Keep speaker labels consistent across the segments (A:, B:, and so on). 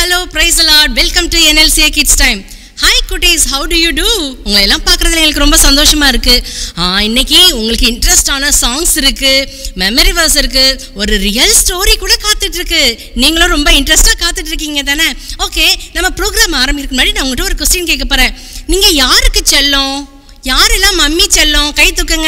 A: Hello praise lord welcome to NLCA kids time hi குட்டீஸ் how do you do உங்களை எல்லாம் பார்க்குறதுல எங்களுக்கு ரொம்ப சந்தோஷமா இருக்கு ஆ, இன்னைக்கு உங்களுக்கு இன்ட்ரெஸ்டான சாங்ஸ் இருக்கு மெமரி வர்ஸ் இருக்கு ஒரு ரியல் ஸ்டோரி கூட காத்துட்டு இருக்கு நீங்களும் ரொம்ப இன்ட்ரெஸ்டாக காத்துட்டு இருக்கீங்க தானே ஓகே நம்ம ப்ரோக்ராம் ஆரம்பிக்கிறதுக்கு முன்னாடி நான் உங்கள்கிட்ட ஒரு கொஸ்டின் கேட்க போறேன் நீங்க யாருக்கு செல்லம் யாரெல்லாம் மம்மி செல்லம் கை தூக்குங்க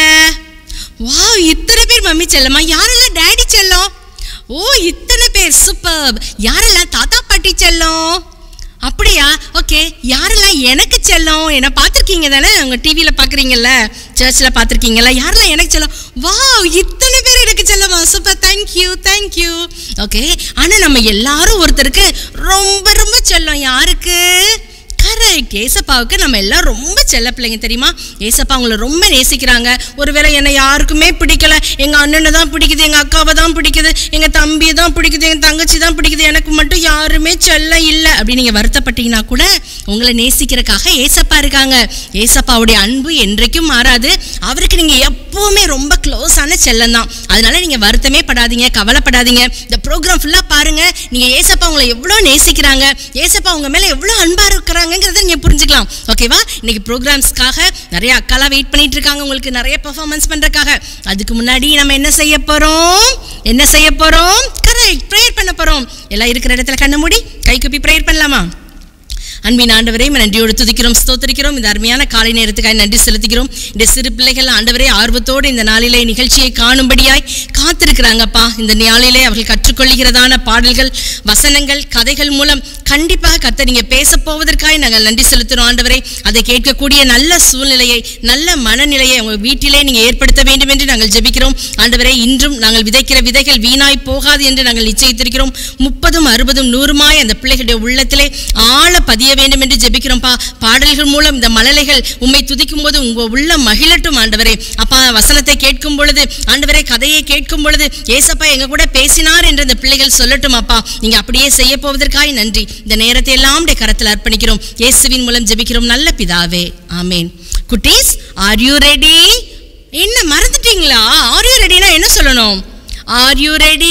A: வாவ் இத்தனை பேர் மம்மி செல்லமா யாரெல்லாம் டேடி செல்லம் ஓ இத்தனை பேர் சூப்பர் யாரெல்லாம் தாத்தா பாட்டி செல்லம் அப்படியா ஓகே யாரெல்லாம் எனக்கு செல்லம் என்ன பார்த்துருக்கீங்க தானே உங்கள் டிவியில் பார்க்குறீங்கல்ல சர்ச்சில் பார்த்துருக்கீங்கல்ல யாரெல்லாம் எனக்கு செல்லம் வாவ் இத்தனை பேர் எனக்கு செல்லமா சூப்பர் தேங்க்யூ தேங்க்யூ ஓகே ஆனால் நம்ம எல்லாரும் ஒருத்தருக்கு ரொம்ப ரொம்ப செல்லம் யாருக்கு கரெக்ட் ஏசப்பாவுக்கு நம்ம எல்லாம் ரொம்ப செல்ல பிள்ளைங்க தெரியுமா ஏசப்பா அவங்கள ரொம்ப நேசிக்கிறாங்க ஒருவேளை என்னை யாருக்குமே பிடிக்கல எங்கள் அண்ணனை தான் பிடிக்குது எங்கள் அக்காவை தான் பிடிக்குது எங்கள் தம்பியை தான் பிடிக்குது எங்கள் தங்கச்சி தான் பிடிக்குது எனக்கு மட்டும் யாருமே செல்ல இல்லை அப்படின்னு நீங்கள் வருத்தப்பட்டீங்கன்னா கூட உங்களை நேசிக்கிறதுக்காக ஏசப்பா இருக்காங்க ஏசப்பாவுடைய அன்பு என்றைக்கும் மாறாது அவருக்கு நீங்கள் எப்போவுமே ரொம்ப க்ளோஸான செல்லம் தான் அதனால நீங்கள் வருத்தமே படாதீங்க கவலைப்படாதீங்க இந்த ப்ரோக்ராம் ஃபுல்லாக பாருங்க நீங்கள் ஏசப்பா உங்களை எவ்வளோ நேசிக்கிறாங்க ஏசப்பா உங்க மேலே எவ்வளோ அன்பாக இருக்கிறாங்கங்கிறத நீங்கள் புரிஞ்சுக்கலாம் ஓகேவா இன்னைக்கு ப்ரோக்ராம்ஸ்க்காக நிறைய அக்காலாம் வெயிட் பண்ணிட்டு இருக்காங்க உங்களுக்கு நிறைய பெர்ஃபார்மன்ஸ் பண்ணுறதுக்காக அதுக்கு முன்னாடி நம்ம என்ன செய்ய போகிறோம் என்ன செய்ய போகிறோம் கரெக்ட் ப்ரேயர் பண்ண போகிறோம் எல்லாம் இருக்கிற இடத்துல கண்ணை மூடி கை குப்பி ப்ரேயர் பண்ணலாமா அன்பின் ஆண்டவரே உம்மை நன்றியோடு துதிக்கிறோம் ஸ்தோத்திரிக்கிறோம் இந்த அருமையான காலை நேரத்துக்காக நன்றி செலுத்துகிறோம் இந்த சிறு பிள்ளைகள் ஆண்டவரே ஆர்வத்தோடு இந்த நாளிலே நிகழ்ச்சியை காணும்படியாய் காத்திருக்கிறாங்கப்பா இந்த நாளிலே அவர்கள் கற்றுக்கொள்கிறதான பாடல்கள் வசனங்கள் கதைகள் மூலம் கண்டிப்பாக கத்த நீங்க பேச போவதற்காக நாங்கள் நன்றி செலுத்துகிறோம் ஆண்டவரே அதை கேட்கக்கூடிய நல்ல சூழ்நிலையை நல்ல மனநிலையை உங்க வீட்டிலே நீங்க ஏற்படுத்த வேண்டும் என்று நாங்கள் ஜெபிக்கிறோம் ஆண்டவரே இன்றும் நாங்கள் விதைக்கிற விதைகள் வீணாய் போகாது என்று நாங்கள் நிச்சயித்திருக்கிறோம் முப்பதும் அறுபதும் நூறுமாய் அந்த பிள்ளைகளுடைய உள்ளத்திலே ஆழ பதிய வேண்டும் என்று ஜெபிக்கிறோம்ப்பா பாடல்கள் மூலம் இந்த மழலைகள் உம்மை துதிக்கும் போது உங்க உள்ள மகிழட்டும் ஆண்டவரே அப்பா வசனத்தை கேட்கும் பொழுது ஆண்டவரே கதையை கேட்கும் பொழுது ஏசப்பா எங்க கூட பேசினார் என்று இந்த பிள்ளைகள் சொல்லட்டும் அப்பா நீங்க அப்படியே செய்ய போவதற்காக நன்றி இந்த நேரத்தை எல்லாம் உடைய கரத்தில் அர்ப்பணிக்கிறோம் இயேசுவின் மூலம் ஜெபிக்கிறோம் நல்ல பிதாவே ஆமென் குட்டீஸ் ஆர் யூ ரெடி என்ன மறந்துட்டீங்களா ஆர் யூ ரெடினா என்ன சொல்லணும் are you ready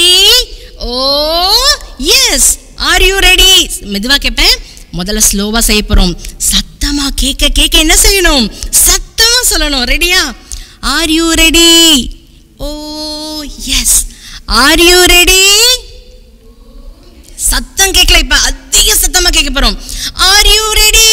A: oh yes are you ready மெதுவா கேட்பேன் முதல்ல ஸ்லோவா செய்ய போறோம் சத்தமா கேட்க கேட்க என்ன செய்யணும் சத்தமா சொல்லணும் ரெடியா are you ready oh yes are you ready சத்தம் கேட்கல இப்ப அதிக சத்தமா கேட்க போறோம் are you ready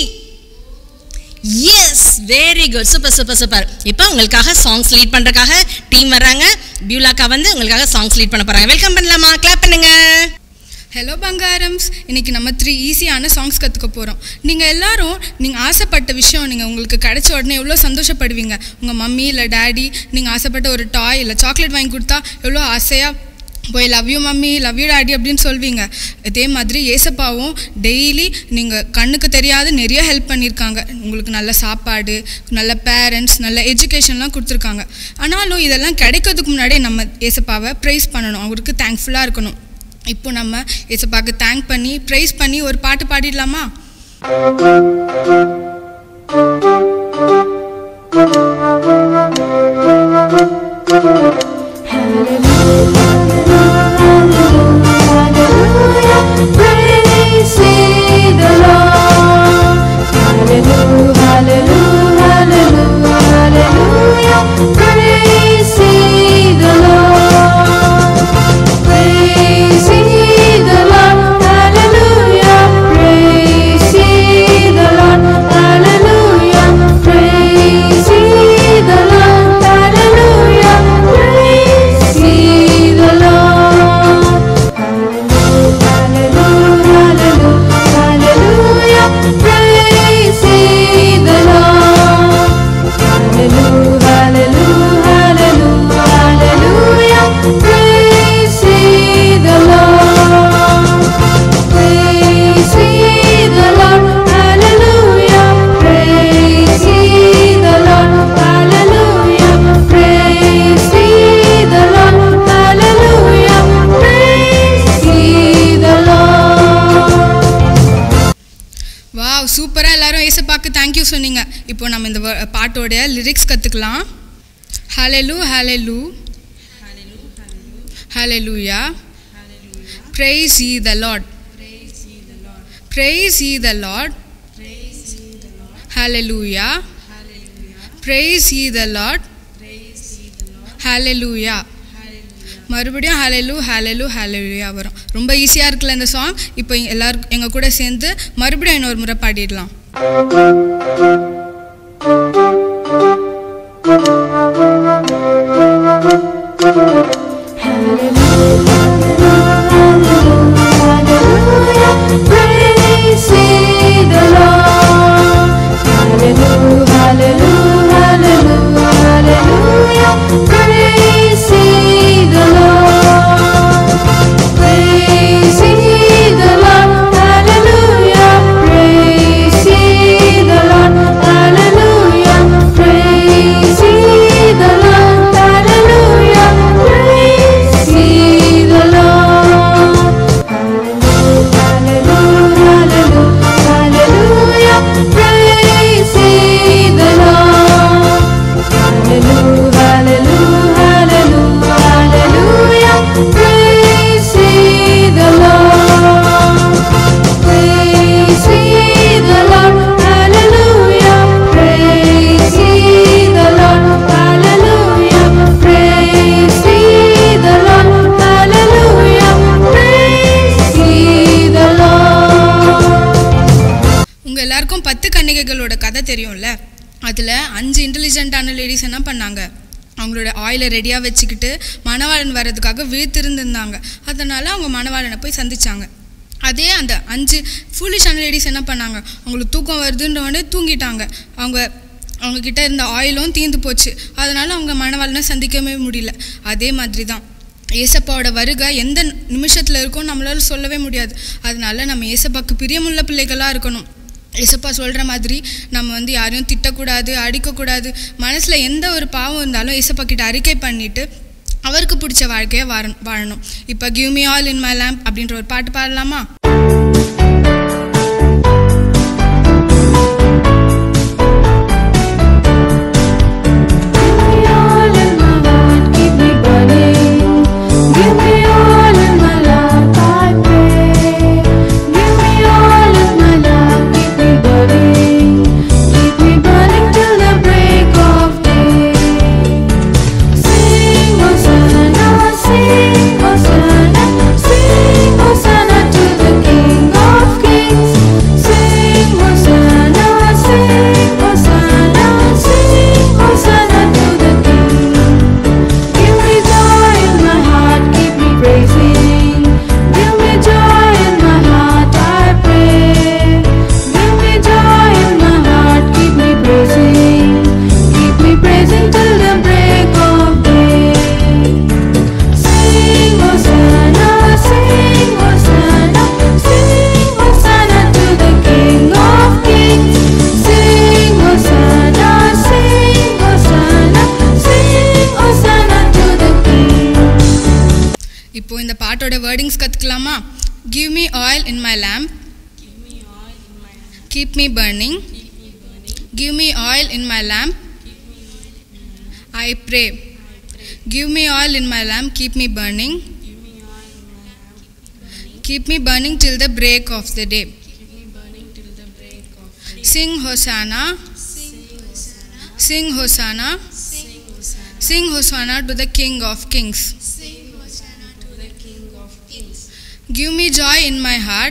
A: yes very good super super super இப்போ உங்களுக்காக சாங்ஸ் லீட் பண்றதுக்காக டீம் வர்றாங்க பியூலாக்கா வந்து உங்களுக்காக சாங்ஸ் லீட் பண்ண போறாங்க வெல்கம் பண்ணலாமா கிளாப் பண்ணுங்க
B: ஹலோ பங்காரம்ஸ் இன்னைக்கு நம்ம த்ரீ ஈஸியான சாங்ஸ் கற்றுக்க போகிறோம் நீங்கள் எல்லாரும் நீங்கள் ஆசைப்பட்ட விஷயம் நீங்கள் உங்களுக்கு கிடைச்ச உடனே எவ்வளோ சந்தோஷப்படுவீங்க உங்கள் மம்மி இல்லை டேடி நீங்கள் ஆசைப்பட்ட ஒரு டாய் இல்லை சாக்லேட் வாங்கி கொடுத்தா எவ்வளோ ஆசையாக போய் love you mummy love you daddy அப்படின்னு சொல்வீங்க இதே மாதிரி ஏசப்பாவும் டெய்லி நீங்கள் கண்ணுக்கு தெரியாத நிறைய ஹெல்ப் பண்ணியிருக்காங்க உங்களுக்கு நல்ல சாப்பாடு நல்ல பேரண்ட்ஸ் நல்ல எஜுகேஷன்லாம் கொடுத்துருக்காங்க ஆனாலும் இதெல்லாம் கிடைக்கிறதுக்கு முன்னாடியே நம்ம ஏசப்பாவை ப்ரைஸ் பண்ணணும் அவருக்கு தேங்க்ஃபுல்லாக இருக்கணும் இப்போ நம்ம ஏசப்பாக்கு தேங்க் பண்ணி ப்ரைஸ் பண்ணி ஒரு பாட்டு பாடிடலாமா
C: Praise ye the Lord. Hallelujah, hallelujah, hallelujah, hallelujah. Praise ye the Lord. Praise ye the Lord. Hallelujah. Praise ye the Lord. Hallelujah. Praise ye the Lord. Hallelujah. Praise ye the Lord. Hallelujah, hallelujah, hallelujah. Praise ye the Lord. Hallelujah, hallelujah, hallelujah, hallelujah. Praise ye the Lord. Praise ye the Lord. Hallelujah. Praise ye the Lord. Hallelujah. Praise ye the Lord. Hallelujah. Praise ye the Lord.
B: Wow சூப்பராக எல்லாரும் ஏசப்பாக்கு thank you சொன்னீங்க இப்போ நம்ம இந்த வ- பாட்டோடைய lyrics கற்றுக்கலாம் ஹalelu ஹalelu ஹalleluya praise ye the lord praise ye the lord hallelujah praise ye the lord hallelujah மறுபடியும் ஹalelu ஹalelu ஹalleluya வரும் ரொம்ப ஈஸியாக இருக்குல்ல இந்த சாங் இப்போ எல்லாரும் எங்கள் கூட சேர்ந்து மறுபடியும் இன்னொரு முறை பாடிடலாம்
C: Praise ye the Lord. Hallelujah, hallelujah, hallelujah, hallelujah. Praise ye the Lord. Praise ye the Lord. Hallelujah. Praise ye the Lord. Hallelujah. Praise ye the Lord. Hallelujah. Praise ye the Lord. Hallelujah, hallelujah, hallelujah. Praise ye the Lord. Hallelujah, hallelujah, hallelujah, hallelujah. Praise ye the Lord. Praise ye the Lord. Hallelujah. Praise ye the Lord. Hallelujah. Praise ye the Lord. Hallelujah. Praise ye the Lord.
B: உங்கள் எல்லாருக்கும் பத்து கன்னிகைகளோட கதை தெரியும்ல அதில் அஞ்சு இன்டெலிஜென்ட்டான ladies என்ன பண்ணாங்க அவங்களோட ஆயிலை ரெடியாக வச்சுக்கிட்டு மணவாளன் வர்றதுக்காக விழித்திருந்திருந்தாங்க அதனால் அவங்க மணவாளனை போய் சந்திச்சாங்க அதே அந்த அஞ்சு ஃபூலிஷான லேடிஸ் என்ன பண்ணாங்க அவங்களுக்கு தூக்கம் வருதுன்ற உடனே தூங்கிட்டாங்க அவங்க அவங்க கிட்ட இருந்த ஆயிலும் தீர்ந்து போச்சு அதனால் அவங்க மணவாளனை சந்திக்கவே முடியல அதே மாதிரி தான் ஏசப்பாவோட வருகை எந்த நிமிஷத்தில் இருக்கும் நம்மளால சொல்லவே முடியாது அதனால நம்ம ஏசப்பாக்கு பிரியமுள்ள பிள்ளைகளாக இருக்கணும் ஏசப்பா சொல்கிற மாதிரி நம்ம வந்து யாரையும் திட்டக்கூடாது அடிக்கக்கூடாது மனசில் எந்த ஒரு பாவம் இருந்தாலும் ஏசப்பா கிட்ட அறிக்கை பண்ணிட்டு அவருக்கு பிடிச்ச வாழ்க்கையை வாழ வாழணும் இப்போ give me all in my lamp அப்படின்ற ஒரு பாட்டு பாடலாமா
C: Give me all in my heart, keep me burning. Give me all in my life, I pray. Give me all in my life, keep me burning. Keep me burning till the break of day. Sing Hosanna, sing Hosanna, sing Hosanna to the King of Kings. Sing Hosanna, sing Hosanna, sing Hosanna to the King. Give me joy in my heart, keep me praising. Give me joy in my heart, I pray. Give me joy in my heart, keep me praising. Keep me praising till the break of day. Sing Hosanna, sing Hosanna, sing Hosanna to the King of Kings. Sing Hosanna, sing Hosanna, sing Hosanna to the King.
B: இப்போ இந்த பாட்டோட wordings கற்றுக்கலாமா give me oil in my lamp keep me burning give me oil in my lamp I pray give me oil in my lamp keep me burning keep me burning till the break of the day sing hosanna sing hosanna sing hosanna to the king of kings Give me joy in my heart.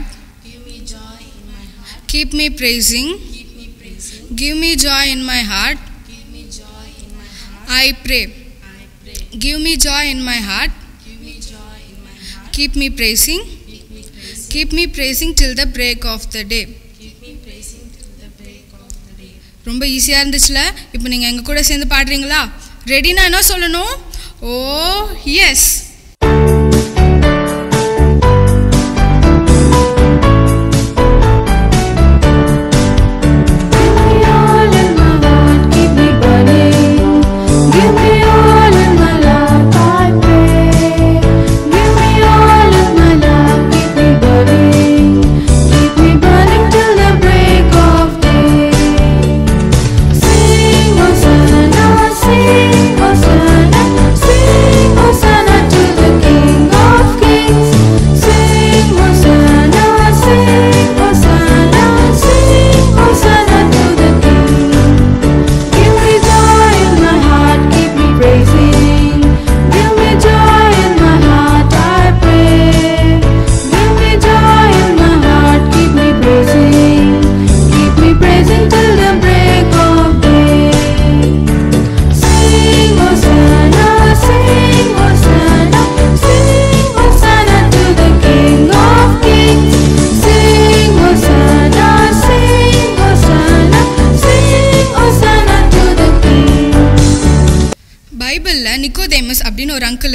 B: Keep me praising. Give me joy in my heart. I pray. Give me joy in my heart. Keep me praising. Keep me praising till the break of the day. ரொம்ப ஈஸியாக இருந்துச்சுல இப்போ நீங்கள் எங்கள் கூட சேர்ந்து பாடுறீங்களா ரெடினா என்ன சொல்லணும் oh yes
C: Give me all in my heart, keep me burning. Give me all in my life, I pray. Give me all in my life, keep me burning. Keep me burning till the break of day. Sing Hosanna, sing Hosanna, sing Hosanna to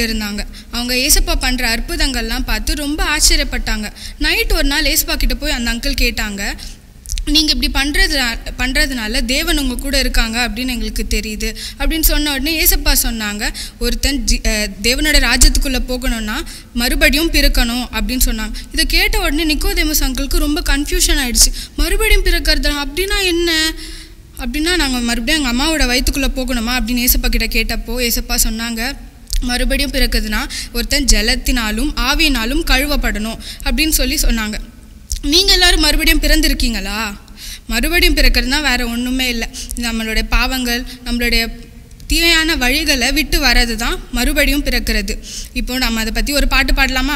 B: சீடர்கள் இருந்தாங்க அவங்க ஏசப்பா பண்ணுற அற்புதங்கள்லாம் பார்த்து ரொம்ப ஆச்சரியப்பட்டாங்க night ஒரு நாள் ஏசப்பா கிட்ட போய் அந்த அங்கிள் கேட்டாங்க நீங்கள் இப்படி பண்ணுறது பண்ணுறதுனால தேவன் உங்கள் கூட இருக்காங்க அப்படின்னு எங்களுக்கு தெரியுது அப்படின்னு சொன்ன உடனே ஏசப்பா சொன்னாங்க ஒருத்தன் ஜி அஹ் தேவனோட ராஜ்யத்துக்குள்ளே போகணும்னா மறுபடியும் பிறக்கணும் அப்படின்னு சொன்னாங்க இதை கேட்ட உடனே நிக்கோதேமஸ் அங்கிளுக்கு ரொம்ப கன்ஃபியூஷன் ஆயிடுச்சு மறுபடியும் பிறக்கிறது அப்படின்னா என்ன அப்படின்னா நாங்கள் மறுபடியும் எங்கள் அம்மாவோட வயிற்றுக்குள்ளே போகணுமா அப்படின்னு ஏசப்பா கிட்ட கேட்டப்போ ஏசப்பா சொன்னாங்க மறுபடியும் பிறக்குதுன்னா ஒருத்தன் ஜலத்தினாலும் ஆவியினாலும் கழுவப்படணும் அப்படின்னு சொல்லி சொன்னாங்க நீங்கள் எல்லாரும் மறுபடியும் பிறந்திருக்கீங்களா மறுபடியும் பிறக்கிறதுனா வேறு ஒன்றுமே இல்லை நம்மளுடைய பாவங்கள் நம்மளுடைய தீமையான வழிகளை விட்டு வர்றது தான் மறுபடியும் பிறக்கிறது இப்போ நம்ம அதை பற்றி ஒரு பாட்டு பாடலாமா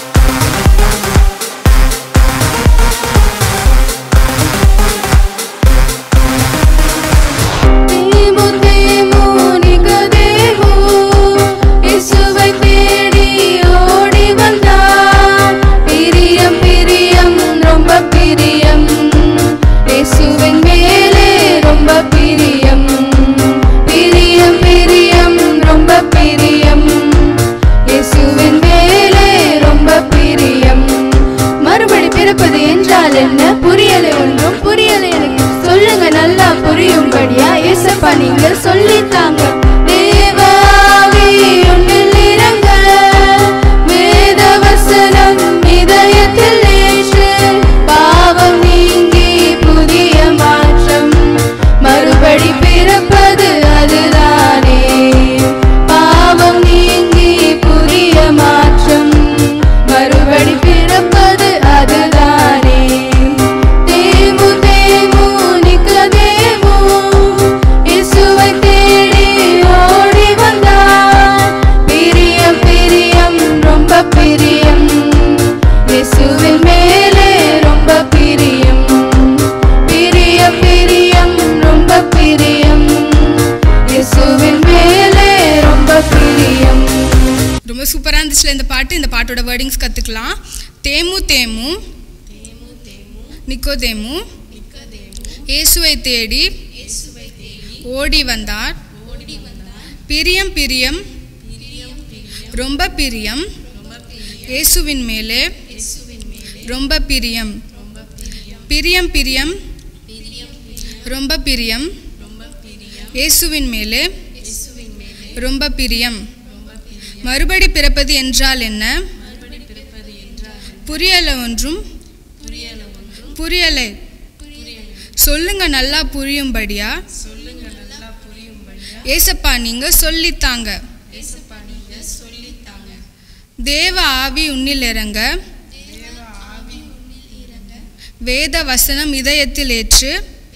C: தேமு தேமு நிகதேமு இயேசுவை தேடி ஓடி வந்தார் பிரியம் பிரியம் ரொம்ப பிரியம் இயேசுவின் மேலே ரொம்ப பிரியம் பிரியம் பிரியம் ரொம்ப பிரியம் இயேசுவின் மேலே ரொம்ப பிரியம் மறுபடி பிறப்பது என்றால் என்ன புரியலை ஒன்றும் புரியலை எனக்கு சொல்லுங்க நல்லா புரியும்படியா ஏசப்பா நீங்க சொல்லித்தாங்க தேவாவி உன்னில் இறங்க வேத வசனம் இதயத்தில் ஏற்று பாவம் நீங்கி புதிய மாற்றம் மறுபடி பிறப்பது அதுதானே பாவம் நீங்கி புதிய மாற்றம் மறுபடி பிறப்பது அதுதானே தேமு தேமு நிக்கதேமு இயேசுவை தேடி ஓடி வந்தார் பிரியம் பிரியம் ரொம்ப பிரியம் இயேசுவின் மேலே ரொம்ப பிரியம் பிரியம் பிரியம் ரொம்ப பிரியம் இயேசுவின் மேலே ரொம்ப பிரியம்
B: ரொம்ப சூப்பராக இருந்துச்சுல இந்த பாட்டு இந்த பாட்டோட வேர்டிங்ஸ் கற்றுக்கலாம் தேமு தேமு நிக்கோ தேமு இயேசுவை தேடி ஓடி வந்தார் பிரியம் பிரியம் ரொம்ப பிரியம் இயேசுவின் மேலே ரொம்ப பிரியம் பிரியம் பிரியம் ரொம்ப பிரியம் இயேசுவின் மேலே ரொம்ப பிரியம் மறுபடி பிறப்பது என்றால் என்ன புரியல ஒன்றும் புரியலை சொல்லுங்க நல்லா புரியும்படியா ஏசப்பா நீங்க சொல்லித்தாங்க தேவ ஆவி உன்னில் இறங்க வேத வசனம் இதயத்தில் ஏற்று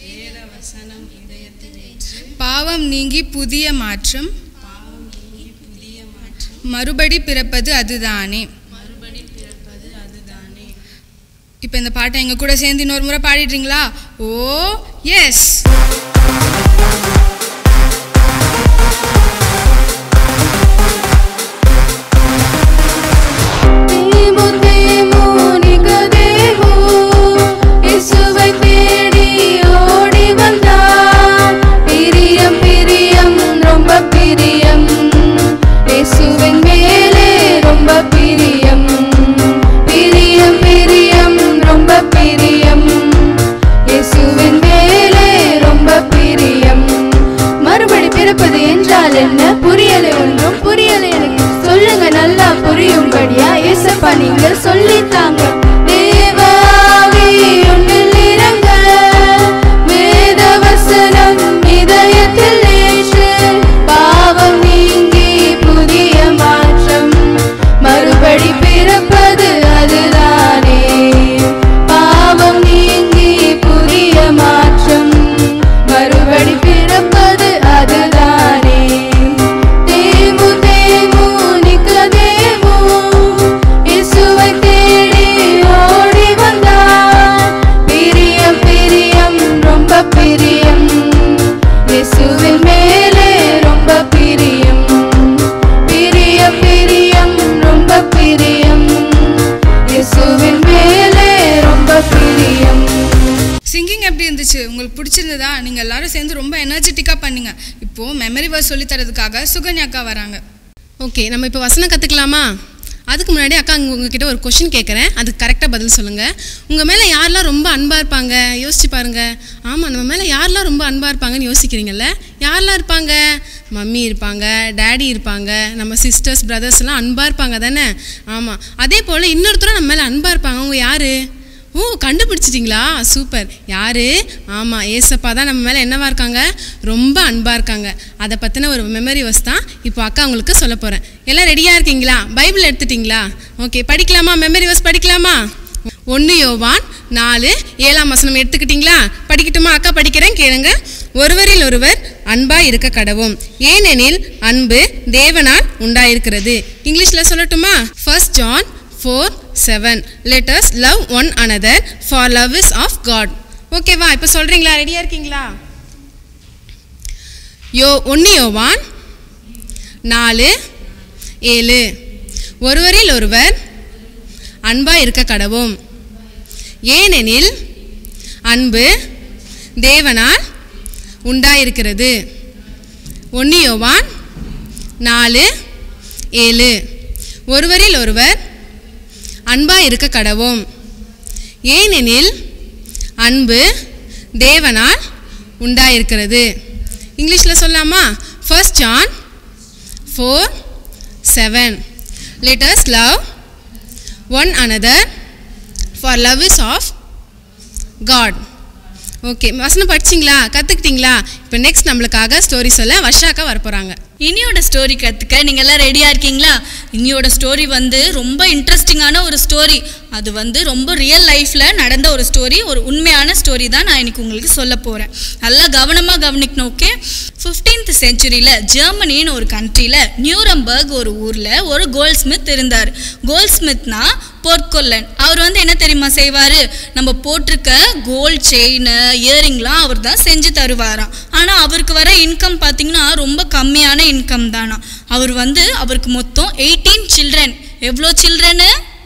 B: பாவம் நீங்கி புதிய மாற்றம் மறுபடி பிறப்பது அதுதானே இப்போ இந்த பாட்டை எங்க கூட சேர்ந்து இன்னொரு முறை பாடிடுறீங்களா ஓ எஸ்
C: தேமு தேமு நிகதேமு இயேசுவை தேடி ஓடி வந்தார் பிரியம் பிரியம் ரொம்ப பிரியம் இயேசுவின் மேலே ரொம்ப பிரியம் பிரியம் பிரியம் ரொம்ப பிரியம் இயேசுவின் மேலே ரொம்ப பிரியம் மறுபடி பிறப்பது என்றால் என்ன புரியலை ஒன்றும் புரியலை எனக்கு சொல்லுங்க நல்லா புரியும்படியா ஏசப்பா நீங்க சொல்லித்தாங்க தேவாவி உன்னில் இறங்க வேத வசனம் இதயத்தில் ஏற்று பாவம் நீங்கி புதிய மாற்றம் மறுபடி பிறப்பது அதுதானே பாவம் நீங்கி புதிய மாற்றம் மறுபடி பிறப்பது அதுதானே தேமு தேமு நிக்கதேமு இயேசுவை தேடி ஓடி வந்தார் பிரியம் பிரியம் ரொம்ப பிரியம் இயேசுவின் மேலே ரொம்ப பிரியம் பிரியம் பிரியம் ரொம்ப பிரியம் இயேசுவின் மேலே ரொம்ப பிரியம்
B: சிங்கிங் எப்படி இருந்துச்சு உங்களுக்கு பிடிச்சிருந்ததா நீங்கள் எல்லாரும் சேர்ந்து ரொம்ப எனர்ஜெட்டிக்காக பண்ணீங்க இப்போது மெமரி வேர்ஸ் சொல்லி தரதுக்காக சுகன்யாக்கா வராங்க
D: ஓகே நம்ம இப்போ வசனம் கற்றுக்கலாமா அதுக்கு முன்னாடி அக்கா உங்க- உங்ககிட்ட ஒரு கொஷின் கேட்குறேன் அதுக்கு கரெக்டாக பதில் சொல்லுங்கள் உங்கள் மேலே யாரெல்லாம் ரொம்ப அன்பாக இருப்பாங்க யோசிச்சு பாருங்க ஆமாம் நம்ம மேலே யாரெல்லாம் ரொம்ப அன்பாக இருப்பாங்கன்னு யோசிக்கிறீங்கல்ல யாரெல்லாம் இருப்பாங்க மம்மி இருப்பாங்க டேடி இருப்பாங்க நம்ம சிஸ்டர்ஸ் பிரதர்ஸ் எல்லாம் அன்பாக இருப்பாங்க தானே ஆமாம் அதே போல் இன்னொருத்தரும் நம்ம மேலே அன்பாக இருப்பாங்க அவங்க யாரு ஓ கண்டுபிடிச்சிட்டிங்களா சூப்பர் யாரு ஆமாம் ஏசப்பா தான் நம்ம மேலே என்னவா இருக்காங்க ரொம்ப அன்பாக இருக்காங்க அதை பற்றின ஒரு மெமரி வஸ் தான் இப்போ அக்கா உங்களுக்கு சொல்ல போகிறேன் எல்லாம் ரெடியாக இருக்கீங்களா பைபிள் எடுத்துட்டிங்களா ஓகே படிக்கலாமா மெமரி வஸ் படிக்கலாமா ஒன்று யோவான் நாலு ஏழாம் வசனம் எடுத்துக்கிட்டிங்களா படிக்கட்டுமா அக்கா படிக்கிறேன் கேளுங்க ஒருவரில் ஒருவர் அன்பாய் இருக்க கடவும் ஏனெனில் அன்பு தேவனால் உண்டாயிருக்கிறது இங்கிலீஷில் சொல்லட்டுமா first John four seven let us love one another for love is of God ஓகேவா இப்போ சொல்கிறீங்களா ரெடியாக இருக்கீங்களா யோ ஒன்று யோவான் நாலு ஏழு ஒருவரில் ஒருவர் அன்பாக இருக்க கடவும் ஏனெனில் அன்பு தேவனால் உண்டாயிருக்கிறது ஒன்று யோவான் நாலு ஏழு ஒருவரில் ஒருவர் அன்பாக இருக்க கடவும் ஏனெனில் அன்பு தேவனால் உண்டாயிருக்கிறது இங்கிலீஷில் சொல்லலாமா first John four seven let us love one another for love is of God okay வசனம் படிச்சிங்களா கற்றுக்கிட்டீங்களா இப்போ நெக்ஸ்ட் நம்மளுக்காக ஸ்டோரி சொல்ல வர்ஷாக்கா வரப்போகிறாங்க
A: இனியோட ஸ்டோரி கற்றுக்க நீங்கள் எல்லாம் ரெடியாக இருக்கீங்களா இனியோட ஸ்டோரி வந்து ரொம்ப இன்ட்ரெஸ்டிங்கான ஒரு ஸ்டோரி அது வந்து ரொம்ப ரியல் லைஃப்பில் நடந்த ஒரு ஸ்டோரி ஒரு உண்மையான ஸ்டோரி தான் நான் இன்னைக்கு உங்களுக்கு சொல்ல போகிறேன் நல்லா கவனமாக கவனிக்கணும் ஓகே ஃபிஃப்டீன்த் செஞ்சுரியில் ஜெர்மனின்னு ஒரு கண்ட்ரியில் நியூரம்பர்க் ஒரு ஊரில் ஒரு கோல்ட் ஸ்மித் இருந்தார் கோல்ட் ஸ்மித்னா பொற்கொல்லன் அவர் வந்து என்ன தெரியுமா செய்வார் நம்ம போட்டிருக்க கோல்ட் செயின் இயரிங்லாம் அவர் தான் செஞ்சு தருவாராம் ஆனால் அவருக்கு வர இன்கம் பார்த்தீங்கன்னா ரொம்ப கம்மியான இன்கம் தானா அவர் வந்து அவருக்கு மொத்தம் எயிட்டீன் சில்ட்ரன் எவ்வளோ சில்ட்ரனு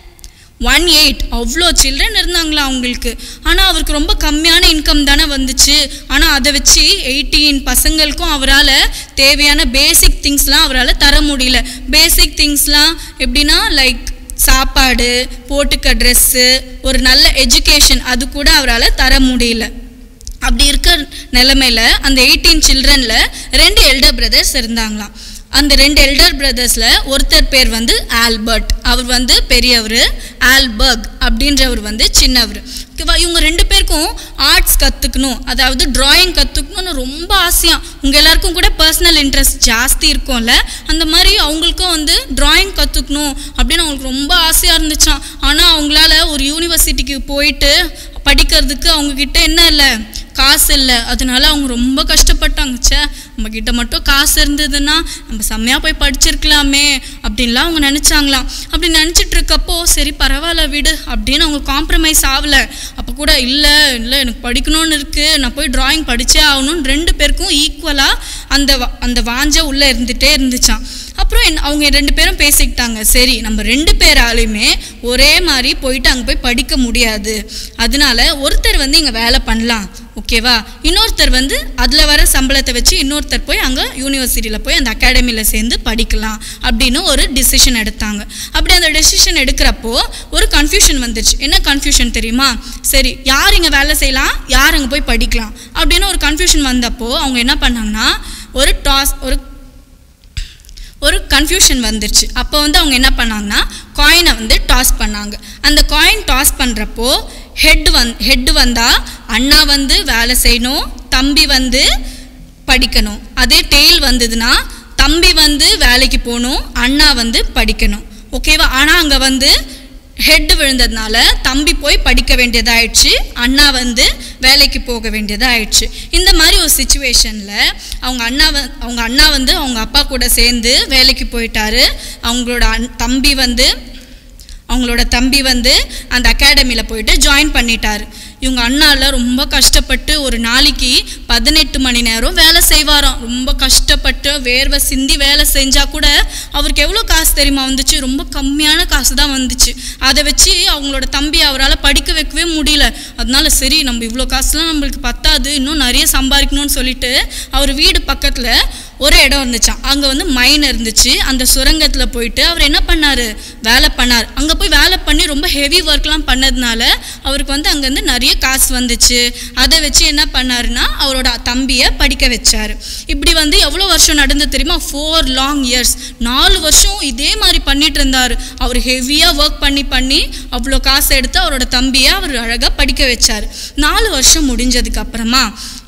A: ஒன் எயிட் அவ்வளோ சில்ட்ரன் இருந்தாங்களா அவங்களுக்கு ஆனால் அவருக்கு ரொம்ப கம்மியான இன்கம் தானே வந்துச்சு ஆனால் அதை வச்சு எயிட்டீன் பசங்களுக்கும் அவரால் தேவையான பேசிக் திங்ஸ்லாம் அவரால் தர முடியல பேசிக் திங்ஸ்லாம் எப்படின்னா லைக் சாப்பாடு போட்டுக்க ட்ரெஸ்ஸு ஒரு நல்ல எஜுகேஷன் அது கூட அவரால் தர முடியல அப்படி இருக்க நிலமையில அந்த எயிட்டீன் சில்ட்ரனில் ரெண்டு எல்டர் பிரதர்ஸ் இருந்தாங்களாம் அந்த ரெண்டு எல்டர் பிரதர்ஸில் ஒருத்தர் பேர் வந்து ஆல்பர்ட் அவர் வந்து பெரியவர் ஆல்பர்க் அப்படின்றவர் வந்து சின்னவர் ஓகேவா இவங்க ரெண்டு பேருக்கும் ஆர்ட்ஸ் கற்றுக்கணும் அதாவது டிராயிங் கற்றுக்கணும்னு ரொம்ப ஆசையாக உங்கள் எல்லாருக்கும் கூட பர்சனல் இன்ட்ரெஸ்ட் ஜாஸ்தி இருக்கும்ல அந்த மாதிரி அவங்களுக்கும் வந்து டிராயிங் கற்றுக்கணும் அப்படின்னு அவங்களுக்கு ரொம்ப ஆசையாக இருந்துச்சாம் ஆனால் அவங்களால ஒரு யூனிவர்சிட்டிக்கு போயிட்டு படிக்கிறதுக்கு அவங்கக்கிட்ட என்ன இல்லை காசு இல்லை அதனால அவங்க ரொம்ப கஷ்டப்பட்டாங்க ச்சே நம்ம கிட்ட மட்டும் காசு இருந்ததுன்னா நம்ம செம்மையாக போய் படிச்சிருக்கலாமே அப்படின்லாம் அவங்க நினச்சாங்களாம் அப்படி நினச்சிட்டு இருக்கப்போ சரி பரவாயில்ல விடு அப்படின்னு அவங்க காம்ப்ரமைஸ் ஆகலை அப்போ கூட இல்லை இல்லை எனக்கு படிக்கணும்னு இருக்குது நான் போய் டிராயிங் படித்தே ஆகணும்னு ரெண்டு பேருக்கும் ஈக்குவலாக அந்த வா- அந்த வாஞ்ச உள்ளே இருந்துகிட்டே இருந்துச்சாம் அப்புறம் என்ன அவங்க ரெண்டு பேரும் பேசிக்கிட்டாங்க சரி நம்ம ரெண்டு பேராலையுமே ஒரே மாதிரி போயிட்டு அங்கே போய் படிக்க முடியாது அதனால ஒருத்தர் வந்து இங்கே வேலை பண்ணலாம் ஓகேவா இன்னொருத்தர் வந்து அதில் வர சம்பளத்தை வச்சு இன்னொருத்தர் போய் அங்கே யூனிவர்சிட்டியில் போய் அந்த அகாடமியில் சேர்ந்து படிக்கலாம் அப்படின்னு ஒரு டிசிஷன் எடுத்தாங்க அப்படி அந்த டெசிஷன் எடுக்கிறப்போ ஒரு கன்ஃபியூஷன் வந்துருச்சு என்ன கன்ஃபியூஷன் தெரியுமா சரி யார் இங்கே வேலை செய்யலாம் யார் அங்கே போய் படிக்கலாம் அப்படின்னு ஒரு கன்ஃபியூஷன் வந்தப்போ அவங்க என்ன பண்ணாங்கன்னா ஒரு டாஸ் ஒரு ஒரு கன்ஃபியூஷன் வந்துருச்சு அப்போ வந்து அவங்க என்ன பண்ணாங்கன்னா காயினை வந்து டாஸ் பண்ணாங்க அந்த காயின் டாஸ் பண்ணுறப்போ ஹெட் வந் ஹெட் வந்தால் அண்ணா வந்து வேலை செய்யணும் தம்பி வந்து படிக்கணும் அதே டெய்ல் வந்ததுன்னா தம்பி வந்து வேலைக்கு போகணும் அண்ணா வந்து படிக்கணும் ஓகேவா ஆனால் அங்கே வந்து ஹெட் விழுந்ததுனால தம்பி போய் படிக்க வேண்டியதாயிடுச்சு அண்ணா வந்து வேலைக்கு போக வேண்டியதாயிடுச்சு இந்த மாதிரி ஒரு சுச்சுவேஷனில் அவங்க அண்ணா வ- அவங்க அண்ணா வந்து அவங்க அப்பா கூட சேர்ந்து வேலைக்கு போயிட்டாரு அவங்களோட அண் தம்பி வந்து அவங்களோட தம்பி வந்து அந்த அகாடமியில் போயிட்டு ஜாயின் பண்ணிட்டாரு இவங்க அண்ணால ரொம்ப கஷ்டப்பட்டு ஒரு நாளைக்கு பதினெட்டு மணி நேரம் வேலை செய்வாராம் ரொம்ப கஷ்டப்பட்டு வேர்வை சிந்தி வேலை செஞ்சால் கூட அவருக்கு எவ்வளோ காசு தெரியுமா வந்துச்சு ரொம்ப கம்மியான காசு தான் வந்துச்சு அதை வச்சு அவங்களோட தம்பி அவரால் படிக்க வைக்கவே முடியல அதனால சரி நம்ம இவ்வளோ காசுலாம் நம்மளுக்கு பத்தாது இன்னும் நிறைய சம்பாதிக்கணும்னு சொல்லிட்டு அவர் வீடு பக்கத்தில்
E: ஒரு இடம் இருந்துச்சாம் அங்கே வந்து மைன் இருந்துச்சு அந்த சுரங்கத்தில் போயிட்டு அவர் என்ன பண்ணார் வேலை பண்ணார் அங்கே போய் வேலை பண்ணி ரொம்ப ஹெவி ஒர்க்லாம் பண்ணதுனால அவருக்கு வந்து அங்கேருந்து நிறைய காசு வந்துச்சு அதை வச்சு என்ன பண்ணாருன்னா அவரோட தம்பியை படிக்க வச்சார் இப்படி வந்து எவ்வளோ வருஷம் நடந்து தெரியுமா ஃபோர் லாங் இயர்ஸ் நாலு வருஷம் இதே மாதிரி பண்ணிட்டு இருந்தார் அவர் ஹெவியாக ஒர்க் பண்ணி பண்ணி அவ்வளோ காசு எடுத்து அவரோட தம்பியை அவர் அழகாக படிக்க வச்சார் நாலு வருஷம் முடிஞ்சதுக்கு அப்புறமா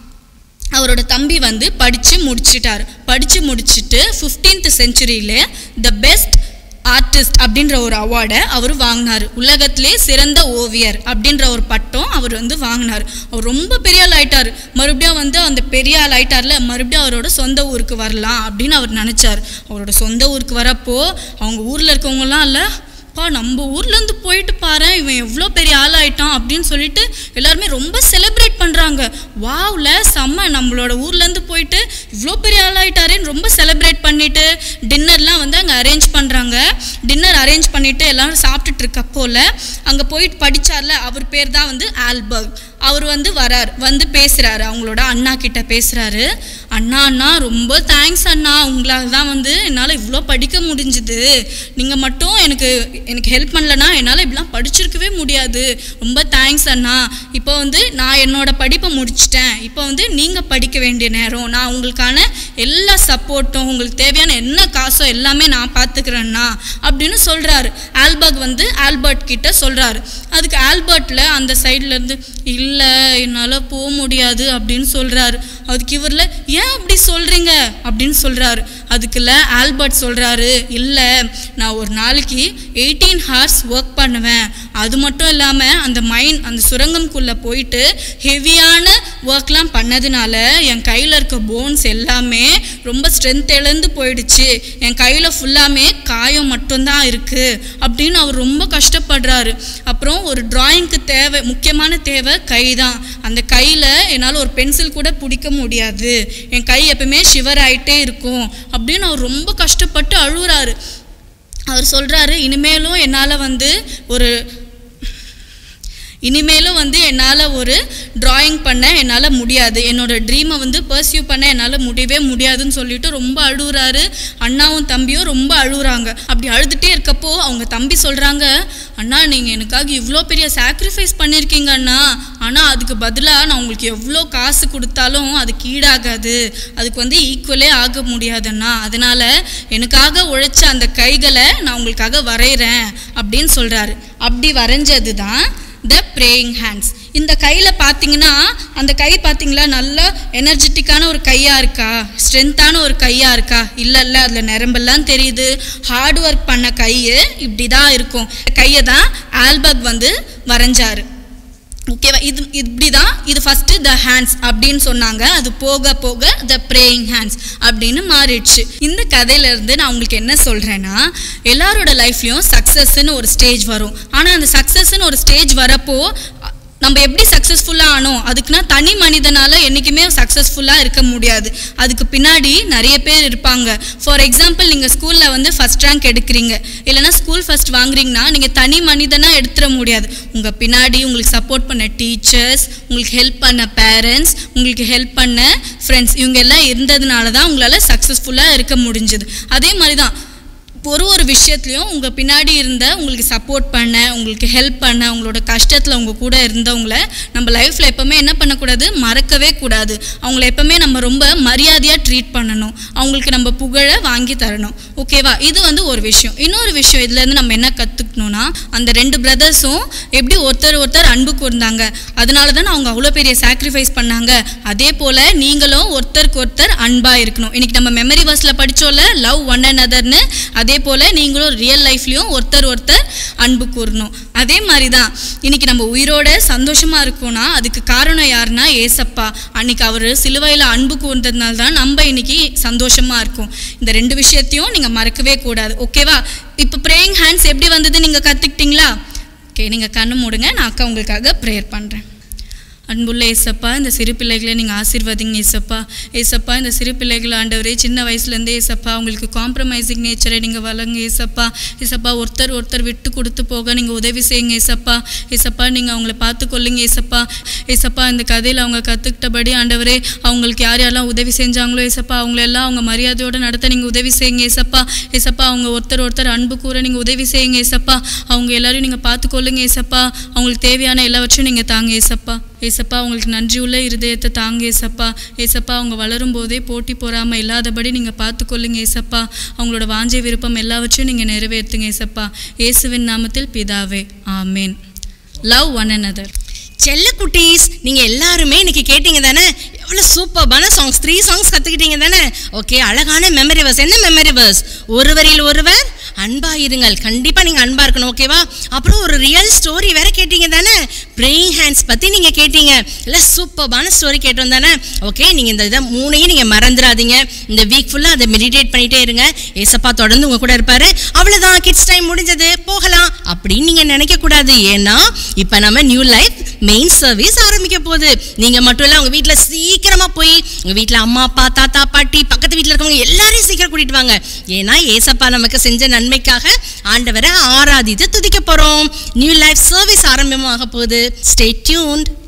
E: அவரோட தம்பி வந்து படித்து முடிச்சிட்டார் படித்து முடிச்சிட்டு ஃபிஃப்டீன்த் செஞ்சுரியிலே த பெஸ்ட் ஆர்டிஸ்ட் அப்படின்ற ஒரு அவார்டை அவர் வாங்கினார் உலகத்திலே சிறந்த ஓவியர் அப்படின்ற ஒரு பட்டம் அவர் வந்து வாங்கினார் அவர் ரொம்ப பெரிய ஆள் ஆயிட்டார் மறுபடியும் வந்து அந்த பெரிய ஆள் ஆயிட்டார்ல மறுபடியும் அவரோட சொந்த ஊருக்கு வரலாம் அப்படின்னு அவர் நினச்சார் அவரோட சொந்த ஊருக்கு வரப்போ அவங்க ஊரில் இருக்கவங்கலாம் இல்லை அப்பா நம்ம ஊர்லேருந்து போயிட்டு பாரு இவன் எவ்வளோ பெரிய ஆள் ஆயிட்டான் அப்படின்னு சொல்லிட்டு எல்லாருமே ரொம்ப செலிப்ரேட் பண்ணுறாங்க வாவ்ல செம்ம நம்மளோட ஊர்லேருந்து போயிட்டு இவ்வளோ பெரிய ஆள் ஆயிட்டாரேன்னு ரொம்ப செலிப்ரேட் பண்ணிட்டு டின்னர்லாம் வந்து அங்கே அரேஞ்ச் பண்ணுறாங்க டின்னர் அரேஞ்ச் பண்ணிட்டு எல்லாரும் சாப்பிட்டுட்டு இருக்கப்போல அங்கே போயிட்டு படிச்சார்ல அவர் பேர் தான் வந்து ஆல்பர்க் அவர் வந்து வரார் வந்து பேசுகிறாரு அவங்களோட அண்ணா கிட்ட பேசுகிறாரு அண்ணா அண்ணா ரொம்ப தேங்க்ஸ் அண்ணா உங்களால் தான் வந்து என்னால் இவ்வளோ படிக்க முடிஞ்சுது நீங்கள் மட்டும் எனக்கு எனக்கு ஹெல்ப் பண்ணலனா என்னால் இப்படிலாம் படிச்சிருக்கவே முடியாது ரொம்ப தேங்க்ஸ் அண்ணா இப்போ வந்து நான் என்னோட படிப்பை முடிச்சிட்டேன் இப்போ வந்து நீங்கள் படிக்க வேண்டிய நேரம் நான் உங்களுக்கான எல்லா சப்போர்ட்டும் உங்களுக்கு தேவையான என்ன காசோ எல்லாமே நான் பார்த்துக்கிறேன்னா அப்படின்னு சொல்கிறாரு ஆல்பர்ட் வந்து ஆல்பர்ட் கிட்ட சொல்கிறாரு அதுக்கு ஆல்பர்ட்டில் அந்த சைடுல இருந்து இல்லை என்னால் போக முடியாது அப்படின்னு சொல்கிறாரு அதுக்கு இவரில் ஏன் அப்படி சொல்கிறீங்க அப்படின்னு சொல்கிறாரு அதுக்குள்ள ஆல்பர்ட் சொல்கிறாரு இல்லை நான் ஒரு நாளைக்கு எயிட்டீன் ஹார்ஸ் ஒர்க் பண்ணுவேன் அது மட்டும் இல்லாமல் அந்த மைண்ட் அந்த சுரங்கம்குள்ளே போயிட்டு ஹெவியான ஒர்க்லாம் பண்ணதுனால என் கையில் இருக்க போன்ஸ் எல்லாமே ரொம்ப ஸ்ட்ரென்த் இழந்து போயிடுச்சு என் கையில் ஃபுல்லாமே காயம் மட்டும்தான் இருக்குது அப்படின்னு அவர் ரொம்ப கஷ்டப்படுறாரு அப்புறம் ஒரு டிராயிங்க்கு தேவை முக்கியமான தேவை கை தான் அந்த கையில் என்னால் ஒரு பென்சில் கூட பிடிக்க முடியாது என் கை எப்பவுமே ஷிவர் ஆயிட்டே இருக்கும் அப்படின்னு அவர் ரொம்ப கஷ்டப்பட்டு அழுகுறாரு அவர் சொல்கிறாரு இனிமேலும் என்னால் வந்து ஒரு இனிமேலும் வந்து என்னால் ஒரு டிராயிங் பண்ண என்னால் முடியாது என்னோட ட்ரீமை வந்து பர்சியூ பண்ண என்னால் முடியவே முடியாதுன்னு சொல்லிட்டு ரொம்ப அழுகுறாரு அண்ணாவும் தம்பியும் ரொம்ப அழுகுறாங்க அப்படி அழுதுகிட்டே இருக்கப்போ அவங்க தம்பி சொல்கிறாங்க அண்ணா நீங்கள் எனக்காக இவ்வளோ பெரிய சாக்ரிஃபைஸ் பண்ணியிருக்கீங்க அண்ணா ஆனால் அதுக்கு பதிலாக நான் உங்களுக்கு எவ்வளோ காசு கொடுத்தாலும் அதுக்கு ஈடாகாது அதுக்கு வந்து ஈக்குவலே ஆக முடியாதுண்ணா அதனால் எனக்காக உழைச்ச அந்த கைகளை நான் உங்களுக்காக வரைகிறேன் அப்படின்னு சொல்கிறாரு அப்படி வரைஞ்சது தான் த ப்ரேயிங் ஹேண்ட்ஸ் இந்த கையில் பார்த்தீங்கன்னா அந்த கை பார்த்தீங்களா நல்ல எனர்ஜெட்டிக்கான ஒரு கையாக இருக்கா ஸ்ட்ரென்த்தான ஒரு கையாக இருக்கா இல்லை இல்லை அதில் நரம்பெல்லாம் தெரியுது ஹார்ட் ஒர்க் பண்ண கை இப்படி தான் இருக்கும் கையை தான் ஆல்பர்க் வந்து வரைஞ்சாரு ஓகேவா இது இப்படி தான் இது ஃபஸ்ட்டு த ஹேண்ட்ஸ் அப்படின்னு சொன்னாங்க அது போக போக த ப்ரேயிங் ஹேண்ட்ஸ் அப்படின்னு மாறிடுச்சு இந்த கதையிலேருந்து நான் உங்களுக்கு என்ன சொல்கிறேன்னா எல்லாரோட லைஃப்லையும் சக்ஸஸ்ன்னு ஒரு ஸ்டேஜ் வரும் ஆனால் அந்த சக்ஸஸ்ன்னு ஒரு ஸ்டேஜ் வரப்போ நம்ம எப்படி சக்ஸஸ்ஃபுல்லாக ஆனோம் அதுக்குன்னா தனி மனிதனால் என்றைக்குமே சக்ஸஸ்ஃபுல்லாக இருக்க முடியாது அதுக்கு பின்னாடி நிறைய பேர் இருப்பாங்க ஃபார் எக்ஸாம்பிள் நீங்கள் ஸ்கூலில் வந்து ஃபஸ்ட் ரேங்க் எடுக்கிறீங்க இல்லைன்னா ஸ்கூல் ஃபஸ்ட் வாங்குறீங்கன்னா நீங்கள் தனி மனிதனாக எடுத்துட முடியாது உங்கள் பின்னாடி உங்களுக்கு சப்போர்ட் பண்ண டீச்சர்ஸ் உங்களுக்கு ஹெல்ப் பண்ண பேரண்ட்ஸ் உங்களுக்கு ஹெல்ப் பண்ண ஃப்ரெண்ட்ஸ் இவங்க எல்லாம் இருந்ததுனால தான் உங்களால் சக்ஸஸ்ஃபுல்லாக இருக்க முடிஞ்சது அதே மாதிரி தான் ஒரு ஒரு விஷயத்துலையும் உங்கள் பின்னாடி இருந்த உங்களுக்கு சப்போர்ட் பண்ண உங்களுக்கு ஹெல்ப் பண்ண உங்களோட கஷ்டத்தில் உங்க கூட இருந்தவங்கள நம்ம லைஃப்பில் எப்போவுமே என்ன பண்ணக்கூடாது மறக்கவே கூடாது அவங்கள எப்போவுமே நம்ம ரொம்ப மரியாதையாக ட்ரீட் பண்ணணும் அவங்களுக்கு நம்ம புகழை வாங்கி தரணும் ஓகேவா இது வந்து ஒரு விஷயம் இன்னொரு விஷயம் இதுலேருந்து நம்ம என்ன கற்றுக்கணும்னா அந்த ரெண்டு பிரதர்ஸும் எப்படி ஒருத்தர் ஒருத்தர் அன்பு கூர்ந்தாங்க அதனால தானே அவங்க அவ்வளோ பெரிய சாக்ரிஃபைஸ் பண்ணாங்க அதே போல் நீங்களும் ஒருத்தருக்கு ஒருத்தர் அன்பாக இருக்கணும் இன்னைக்கு நம்ம மெமரி வர்ஸில் படிச்சோம்ல லவ் ஒன் அண்ட் அதர்னு அதே போல் நீங்களும் ரியல் லைஃப்லேயும் ஒருத்தர் ஒருத்தர் அன்பு கூறணும் அதே மாதிரி தான் இன்னைக்கு நம்ம உயிரோட சந்தோஷமாக இருக்கோம்னா அதுக்கு காரணம் யாருன்னா ஏசப்பா அன்னைக்கு அவர் சிலுவையில் அன்பு கூர்ந்ததுனால தான் நம்ம இன்னைக்கு சந்தோஷமாக இருக்கோம் இந்த ரெண்டு விஷயத்தையும் நீங்கள் மறக்கவே கூடாது ஓகேவா இப்போ ப்ரேயிங் ஹேண்ட்ஸ் எப்படி வந்தது நீங்கள் கற்றுக்கிட்டீங்களா ஓகே நீங்கள் கண்ணு மூடுங்க நான் அக்கா உங்களுக்காக ப்ரேயர் பண்ணுறேன் அன்புள்ள ஏசப்பா இந்த சிறு பிள்ளைகளை நீங்கள் ஆசீர்வதிங்க ஏசப்பா ஏசப்பா இந்த சிறு பிள்ளைகள் ஆண்டவரே சின்ன வயசுலேருந்தே ஏசப்பா அவங்களுக்கு காம்ப்ரமைசிங் நேச்சரை நீங்கள் வழங்க ஏசப்பா ஏசப்பா ஒருத்தர் ஒருத்தர் விட்டு கொடுத்து போக நீங்கள் உதவி செய்யுங்க ஏசப்பா ஏசப்பா நீங்கள் அவங்கள பார்த்துக்கொள்ளுங்க ஏசப்பா ஏசப்பா இந்த கதையில் அவங்க கற்றுக்கிட்டபடி ஆண்டவரே அவங்களுக்கு யார் யாரெல்லாம் உதவி செஞ்சாங்களோ ஏசப்பா அவங்களெல்லாம் அவங்க மரியாதையோடு நடத்த நீங்கள் உதவி செய்யுங்க ஏசப்பா ஏசப்பா அவங்க ஒருத்தர் ஒருத்தர் அன்பு கூற நீங்கள் உதவி செய்யுங்க ஏசப்பா அவங்க எல்லாரையும் நீங்கள் பார்த்துக்கொள்ளுங்க ஏசப்பா அவங்களுக்கு தேவையான எல்லாவற்றையும் நீங்கள் தாங்க ஏசப்பா ஏசப்பா அவங்களுக்கு நன்றியுள்ள இருதயத்தை தாங்க ஏசப்பா ஏசப்பா அவங்க வளரும் போதே போட்டி போறாமல் இல்லாதபடி நீங்கள் பார்த்துக்கொள்ளுங்க ஏசப்பா அவங்களோட வாஞ்சை விருப்பம் எல்லாவற்றையும் நீங்கள் நிறைவேற்றுங்க ஏசப்பா இயேசுவின் நாமத்தில் பிதாவே ஆமேன் லவ் ஒன் another
A: செல்ல குட்டீஸ் நீங்க எல்லாருமே இன்னைக்கு கேட்டீங்க தானே எவ்வளவு சூப்பர்பான சாங்ஸ் த்ரீ சாங்ஸ் கத்துக்கிட்டீங்க தானே ஓகே அழகான மெமரி வர்ஸ் என்ன மெமரி வர்ஸ் ஒருவரில் ஒருவர் அன்பா இருங்கள் கண்டிப்பா நீங்க அன்பா இருக்கணும் ஓகேவா அப்புறம் ஒரு ரியல் ஸ்டோரி வேற கேட்டீங்க தானே ப்ரேயிங் ஹேண்ட்ஸ் பத்தி நீங்க கேட்டீங்க இல்ல சூப்பர்பான ஸ்டோரி கேட்டோம் தானே ஓகே நீங்க இந்த இதை மூணையும் நீங்க மறந்துடாதீங்க இந்த வீக் ஃபுல்லா அதை மெடிடேட் பண்ணிட்டே இருங்க ஏசப்பா தொடர்ந்து உங்க கூட இருப்பாரு அவ்வளவுதான் கிட்ஸ் டைம் முடிஞ்சது போகலாம் அப்படின்னு நீங்க நினைக்க கூடாது ஏன்னா இப்ப நம்ம நியூ லைஃப் மெயின் சர்வீஸ் ஆரம்பிக்க போகுது நீங்க மட்டும் இல்ல உங்க வீட்ல சீக்கிரமா போய் உங்க வீட்ல அம்மா அப்பா தாத்தா பாட்டி பக்கத்து வீட்ல இருக்கவங்க எல்லாரையும் சீக்கிரம் கூட்டிட்டு வாங்க ஏன்னா ஏசப்பா நமக்கு செஞ்ச நன்மைக்காக ஆண்டவரை ஆராதித்து துதிக்க போறோம் நியூ லைஃப் சர்வீஸ் ஆரம்பமாக போகுது ஸ்டே டியூன்ட்